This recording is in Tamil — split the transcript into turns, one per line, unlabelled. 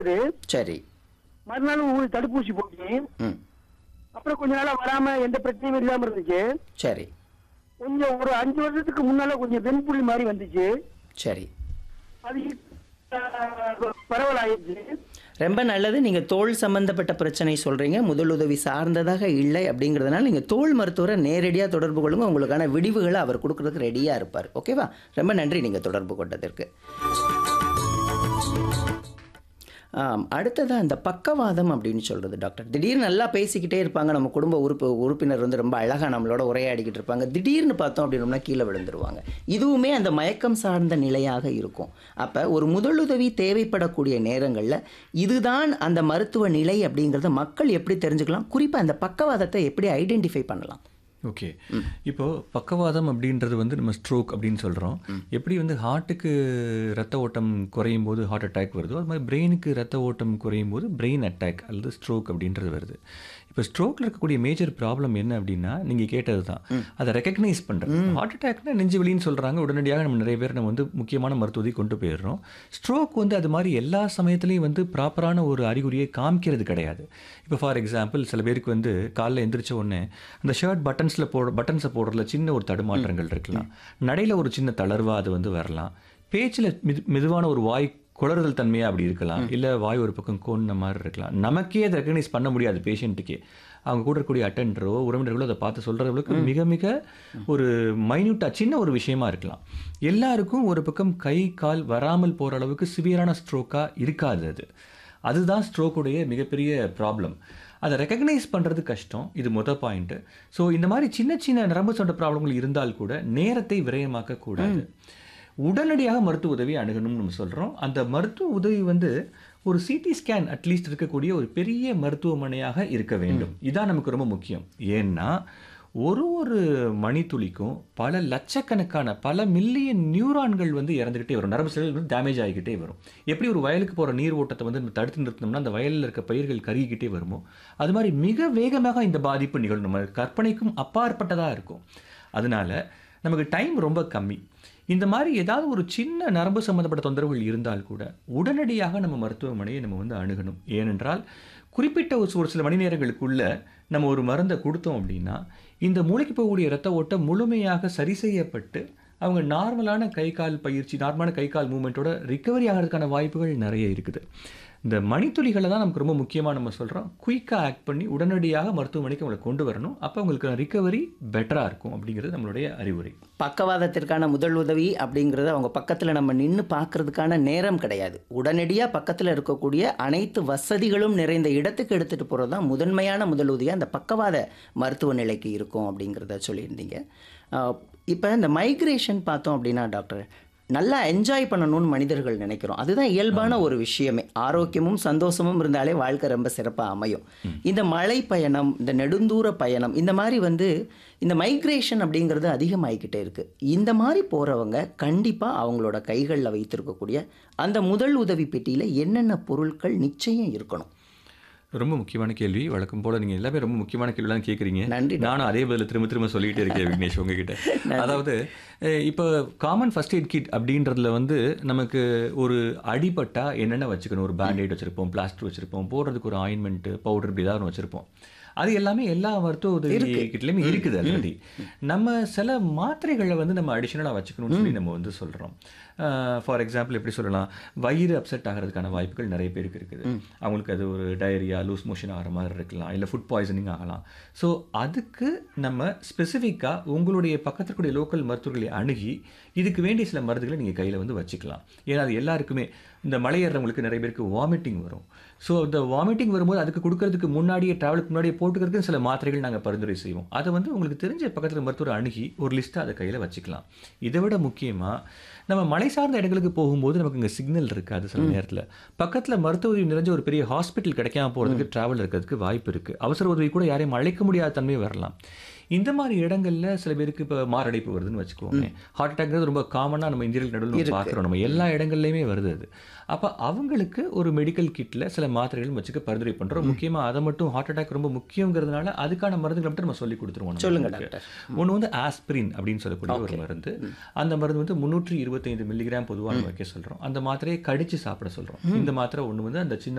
சரி
மறுநாள் உங்களுக்கு தடுப்பூசி போட்டு
ம்
அப்புறம் கொஞ்ச நாளா வராம எந்த பிரச்சனையும் இல்லாம இருந்துச்சு
சரி
கொஞ்சம் ஒரு அஞ்சு வருஷத்துக்கு முன்னால கொஞ்சம் வெண்புள்ளி மாதிரி வந்துச்சு
சரி
அது அஹ், பரவலாயிருச்சு
ரொம்ப நல்லது நீங்கள் தோல் சம்பந்தப்பட்ட பிரச்சனை சொல்கிறீங்க முதலுதவி சார்ந்ததாக இல்லை அப்படிங்கிறதுனால நீங்கள் தோல் மருத்துவரை நேரடியாக தொடர்பு கொள்ளுங்க உங்களுக்கான விடிவுகளை அவர் கொடுக்கறதுக்கு ரெடியாக இருப்பார் ஓகேவா ரொம்ப நன்றி நீங்கள் தொடர்பு கொண்டதற்கு ஆம், அடுத்ததாக இந்த பக்கவாதம் அப்படின்னு சொல்கிறது டாக்டர் திடீர்னு நல்லா பேசிக்கிட்டே இருப்பாங்க நம்ம குடும்ப உறுப்பு உறுப்பினர் வந்து ரொம்ப அழகாக நம்மளோட உரையாடிக்கிட்டு இருப்பாங்க திடீர்னு பார்த்தோம் அப்படின்னோம்னா கீழே விழுந்துருவாங்க இதுவுமே அந்த மயக்கம் சார்ந்த நிலையாக இருக்கும் அப்போ ஒரு முதலுதவி தேவைப்படக்கூடிய நேரங்களில் இதுதான் அந்த மருத்துவ நிலை அப்படிங்கிறத மக்கள் எப்படி தெரிஞ்சுக்கலாம் குறிப்பாக அந்த பக்கவாதத்தை எப்படி ஐடென்டிஃபை பண்ணலாம்
ஓகே இப்போ பக்கவாதம் அப்படின்றது வந்து நம்ம ஸ்ட்ரோக் அப்படின்னு சொல்கிறோம் எப்படி வந்து ஹார்ட்டுக்கு ரத்த ஓட்டம் குறையும் போது ஹார்ட் அட்டாக் வருதோ அது மாதிரி பிரெயினுக்கு ரத்த ஓட்டம் குறையும் போது பிரெயின் அட்டாக் அல்லது ஸ்ட்ரோக் அப்படின்றது வருது இப்போ ஸ்ட்ரோக்கில் இருக்கக்கூடிய மேஜர் ப்ராப்ளம் என்ன அப்படின்னா நீங்கள் கேட்டது தான் அதை ரெக்கக்னைஸ் பண்ணுறது ஹார்ட் அட்டாக்னா நெஞ்சு வலின்னு சொல்கிறாங்க உடனடியாக நம்ம நிறைய பேர் நம்ம வந்து முக்கியமான மருத்துவத்தை கொண்டு போயிடுறோம் ஸ்ட்ரோக் வந்து அது மாதிரி எல்லா சமயத்துலையும் வந்து ப்ராப்பரான ஒரு அறிகுறியை காமிக்கிறது கிடையாது இப்போ ஃபார் எக்ஸாம்பிள் சில பேருக்கு வந்து காலைல எந்திரிச்ச உடனே அந்த ஷர்ட் பட்டன்ஸில் போட பட்டன்ஸை போடுறதுல சின்ன ஒரு தடுமாற்றங்கள் இருக்கலாம் நடையில் ஒரு சின்ன தளர்வா அது வந்து வரலாம் பேச்சில் மிது மெதுவான ஒரு வாய் குளறுதல் தன்மையாக அப்படி இருக்கலாம் இல்லை வாய் ஒரு பக்கம் கோணின மாதிரி இருக்கலாம் நமக்கே அதை ரெக்கக்னைஸ் பண்ண முடியாது பேஷண்ட்டுக்கே அவங்க கூட இருக்கக்கூடிய அட்டெண்டரோ உறவினர்களோ அதை பார்த்து சொல்கிறவங்களுக்கு மிக மிக ஒரு மைன்யூட்டாக சின்ன ஒரு விஷயமா இருக்கலாம் எல்லாருக்கும் ஒரு பக்கம் கை கால் வராமல் போகிற அளவுக்கு சிவியரான ஸ்ட்ரோக்காக இருக்காது அது அதுதான் ஸ்ட்ரோக்குடைய மிகப்பெரிய ப்ராப்ளம் அதை ரெக்கக்னைஸ் பண்ணுறது கஷ்டம் இது முத பாயிண்ட்டு ஸோ இந்த மாதிரி சின்ன சின்ன நரம்பு சொந்த ப்ராப்ளங்கள் இருந்தால் கூட நேரத்தை விரயமாக்க கூடாது உடனடியாக மருத்துவ உதவி அணுகணும்னு நம்ம சொல்கிறோம் அந்த மருத்துவ உதவி வந்து ஒரு சிடி ஸ்கேன் அட்லீஸ்ட் இருக்கக்கூடிய ஒரு பெரிய மருத்துவமனையாக இருக்க வேண்டும் இதான் நமக்கு ரொம்ப முக்கியம் ஏன்னா ஒரு ஒரு மணித்துளிக்கும் பல லட்சக்கணக்கான பல மில்லியன் நியூரான்கள் வந்து இறந்துக்கிட்டே வரும் நரம்பு செல்கள் வந்து டேமேஜ் ஆகிக்கிட்டே வரும் எப்படி ஒரு வயலுக்கு போகிற நீர் ஓட்டத்தை வந்து நம்ம தடுத்து நிறுத்தினோம்னா அந்த வயலில் இருக்க பயிர்கள் கருகிக்கிட்டே வருமோ அது மாதிரி மிக வேகமாக இந்த பாதிப்பு நிகழும் நம்ம கற்பனைக்கும் அப்பாற்பட்டதாக இருக்கும் அதனால நமக்கு டைம் ரொம்ப கம்மி இந்த மாதிரி ஏதாவது ஒரு சின்ன நரம்பு சம்மந்தப்பட்ட தொந்தரவுகள் இருந்தால் கூட உடனடியாக நம்ம மருத்துவமனையை நம்ம வந்து அணுகணும் ஏனென்றால் குறிப்பிட்ட ஒரு ஒரு சில மணி நேரங்களுக்குள்ள நம்ம ஒரு மருந்தை கொடுத்தோம் அப்படின்னா இந்த மூளைக்கு போகக்கூடிய இரத்த ஓட்டம் முழுமையாக சரி செய்யப்பட்டு அவங்க நார்மலான கை கால் பயிற்சி நார்மலான கை கால் மூமெண்ட்டோட ரிக்கவரி ஆகிறதுக்கான வாய்ப்புகள் நிறைய இருக்குது இந்த மணித்துளிகளை தான் நமக்கு ரொம்ப முக்கியமாக நம்ம சொல்கிறோம் குயிக்காக ஆக்ட் பண்ணி உடனடியாக மருத்துவமனைக்கு அவங்களை கொண்டு வரணும் அப்போ அவங்களுக்கு ரிக்கவரி பெட்டராக இருக்கும் அப்படிங்கிறது நம்மளுடைய அறிவுரை
பக்கவாதத்திற்கான முதல் உதவி அப்படிங்கிறது அவங்க பக்கத்தில் நம்ம நின்று பார்க்கறதுக்கான நேரம் கிடையாது உடனடியாக பக்கத்தில் இருக்கக்கூடிய அனைத்து வசதிகளும் நிறைந்த இடத்துக்கு எடுத்துகிட்டு போகிறது தான் முதன்மையான முதல் உதவியாக அந்த பக்கவாத மருத்துவ நிலைக்கு இருக்கும் அப்படிங்கிறத சொல்லியிருந்தீங்க இப்போ இந்த மைக்ரேஷன் பார்த்தோம் அப்படின்னா டாக்டர் நல்லா என்ஜாய் பண்ணணும்னு மனிதர்கள் நினைக்கிறோம் அதுதான் இயல்பான ஒரு விஷயமே ஆரோக்கியமும் சந்தோஷமும் இருந்தாலே வாழ்க்கை ரொம்ப சிறப்பாக அமையும் இந்த மலை பயணம் இந்த நெடுந்தூர பயணம் இந்த மாதிரி வந்து இந்த மைக்ரேஷன் அப்படிங்கிறது அதிகமாகிக்கிட்டே இருக்கு இந்த மாதிரி போகிறவங்க கண்டிப்பாக அவங்களோட கைகளில் வைத்திருக்கக்கூடிய அந்த முதல் உதவி பெட்டியில் என்னென்ன பொருட்கள் நிச்சயம் இருக்கணும்
ரொம்ப முக்கியமான கேள்வி வழக்கம் போல நீங்க எல்லாமே ரொம்ப முக்கியமான கேள்வி தான் கேட்குறீங்க
நன்றி
நானும் அதே பதில திரும்ப திரும்ப சொல்லிக்கிட்டே இருக்கேன் விக்னேஷ் உங்ககிட்ட அதாவது அஹ், இப்போ காமன் ஃபர்ஸ்ட் எய்ட் கிட் அப்படின்றதுல வந்து நமக்கு ஒரு அடிபட்டா என்னென்ன வச்சுக்கணும் ஒரு பேண்டேட் வச்சிருப்போம் பிளாஸ்டர் வச்சிருப்போம் போடுறதுக்கு ஒரு ஆயின்மெண்ட் பவுடர் இப்படி ஏதாவது ஒன்று வச்சிருப்போம் அது எல்லாமே எல்லா மருத்துவ உதவி கிட்லையுமே இருக்குது ஆல்ரெடி நம்ம சில மாத்திரைகளை வந்து நம்ம அடிஷனலாக வச்சுக்கணும்னு சொல்லி நம்ம வந்து சொல்கிறோம் ஃபார் எக்ஸாம்பிள் எப்படி சொல்லலாம் வயிறு அப்செட் ஆகிறதுக்கான வாய்ப்புகள் நிறைய பேருக்கு இருக்குது அவங்களுக்கு அது ஒரு டயரியா லூஸ் மோஷன் ஆகிற மாதிரி இருக்கலாம் இல்லை ஃபுட் பாய்சனிங் ஆகலாம் ஸோ அதுக்கு நம்ம ஸ்பெசிஃபிக்காக உங்களுடைய பக்கத்தில் இருக்கக்கூடிய லோக்கல் மருத்துவர்களை அணுகி இதுக்கு வேண்டிய சில மருந்துகளை நீங்கள் கையில் வந்து வச்சுக்கலாம் ஏன்னா அது எல்லாருக்குமே இந்த மலை ஏறுறவங்களுக்கு நிறைய பேருக்கு வாமிட்டிங் வரும் ஸோ இந்த வாமிட்டிங் வரும்போது அதுக்கு கொடுக்கறதுக்கு முன்னாடியே ட்ராவலுக்கு முன்னாடியே போட்டுக்கிறதுக்கு சில மாத்திரைகள் நாங்கள் பரிந்துரை செய்வோம் அதை வந்து உங்களுக்கு தெரிஞ்ச பக்கத்தில் மருத்துவர் அணுகி ஒரு லிஸ்ட்டை அதை கையில் வச்சுக்கலாம் இதை விட முக்கியமாக நம்ம மலை சார்ந்த இடங்களுக்கு போகும்போது நமக்கு இங்கே சிக்னல் இருக்காது சில நேரத்தில் பக்கத்தில் மருத்துவ உதவி நிறைஞ்ச ஒரு பெரிய ஹாஸ்பிட்டல் கிடைக்காம போகிறதுக்கு ட்ராவல் இருக்கிறதுக்கு வாய்ப்பு இருக்குது அவசர உதவி கூட யாரையும் அழைக்க முடியாத தன்மை வரலாம் இந்த மாதிரி இடங்கள்ல சில பேருக்கு இப்போ மாரடைப்பு வருதுன்னு வச்சுக்கோங்க ஹார்ட் அட்டாக்ங்கிறது ரொம்ப காமனாக நம்ம இந்தியர்கள் நடுவில் பார்க்குறோம் நம்ம எல்லா இடங்கள்லையுமே வருது அது அப்போ அவங்களுக்கு ஒரு மெடிக்கல் கிட்டில் சில மாத்திரைகள் வச்சுக்க பரிந்துரை பண்ணுறோம் முக்கியமாக அதை மட்டும் ஹார்ட் அட்டாக் ரொம்ப முக்கியங்கிறதுனால அதுக்கான மருந்துகளை மட்டும் நம்ம சொல்லி கொடுத்துருவோம் நம்ம
சொல்லுங்க
அவங்களுக்கு.
டாக்டர்
ஒன்று வந்து ஆஸ்பிரின் அப்படின்னு சொல்லக்கூடிய ஒரு மருந்து அந்த மருந்து வந்து முந்நூற்றி இருபத்தைந்து மில்லிகிராம் பொதுவாக நம்ம வைக்க சொல்கிறோம் அந்த மாத்திரையை கடிச்சு சாப்பிட சொல்கிறோம் இந்த மாத்திரை ஒன்று வந்து அந்த சின்ன